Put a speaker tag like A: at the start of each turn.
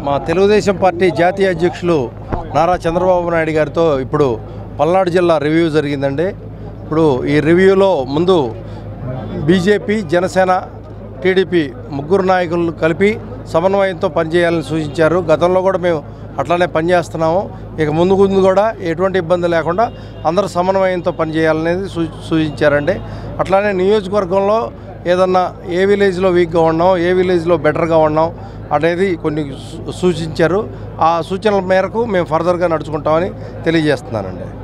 A: మా తెలుగుదేశం పార్టీ జాతీయ అధ్యక్షులు నారా చంద్రబాబు నాయుడు గారితో ఇప్పుడు పల్నాడు జిల్లా రివ్యూ జరిగిందండి ఇప్పుడు ఈ రివ్యూలో ముందు బీజేపీ జనసేన టీడీపీ ముగ్గురు నాయకులు కలిపి సమన్వయంతో పనిచేయాలని సూచించారు గతంలో కూడా మేము అట్లానే పనిచేస్తున్నాము ఇక ముందు ముందు కూడా ఎటువంటి ఇబ్బంది లేకుండా అందరూ సమన్వయంతో పనిచేయాలనేది సూ సూచించారండి అట్లానే నియోజకవర్గంలో ఏదన్నా ఏ విలేజ్లో వీక్గా ఉన్నాం ఏ విలేజ్లో బెటర్గా ఉన్నాం అనేది కొన్ని సూ- సూచించారు ఆ సూచనల మేరకు మేము ఫర్దర్గా నడుచుకుంటామని తెలియజేస్తున్నానండి